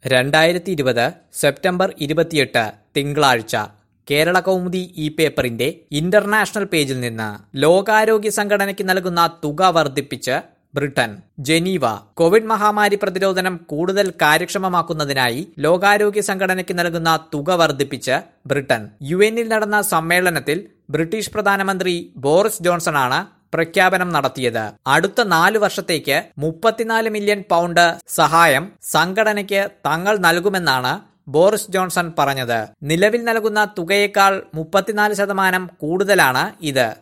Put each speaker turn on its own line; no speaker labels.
രണ്ടായിരത്തി ഇരുപത് സെപ്റ്റംബർ ഇരുപത്തിയെട്ട് തിങ്കളാഴ്ച കേരള കൗമുദി ഈ പേപ്പറിന്റെ ഇന്റർനാഷണൽ പേജിൽ നിന്ന് ലോകാരോഗ്യ സംഘടനയ്ക്ക് നൽകുന്ന തുക വർദ്ധിപ്പിച്ച് ബ്രിട്ടൻ ജനീവ കോവിഡ് മഹാമാരി പ്രതിരോധനം കൂടുതൽ കാര്യക്ഷമമാക്കുന്നതിനായി ലോകാരോഗ്യ സംഘടനയ്ക്ക് നൽകുന്ന തുക വർദ്ധിപ്പിച്ച് ബ്രിട്ടൻ യു എന്നിൽ നടന്ന സമ്മേളനത്തിൽ ബ്രിട്ടീഷ് പ്രധാനമന്ത്രി ബോറിസ് ജോൺസണാണ് പ്രഖ്യാപനം നടത്തിയത് അടുത്ത നാല് വർഷത്തേക്ക് മുപ്പത്തിനാല് മില്യൺ പൗണ്ട് സഹായം സംഘടനയ്ക്ക് തങ്ങൾ നൽകുമെന്നാണ് ബോറിസ് ജോൺസൺ പറഞ്ഞത് നിലവിൽ നൽകുന്ന തുകയേക്കാൾ മുപ്പത്തിനാല് ശതമാനം കൂടുതലാണ് ഇത്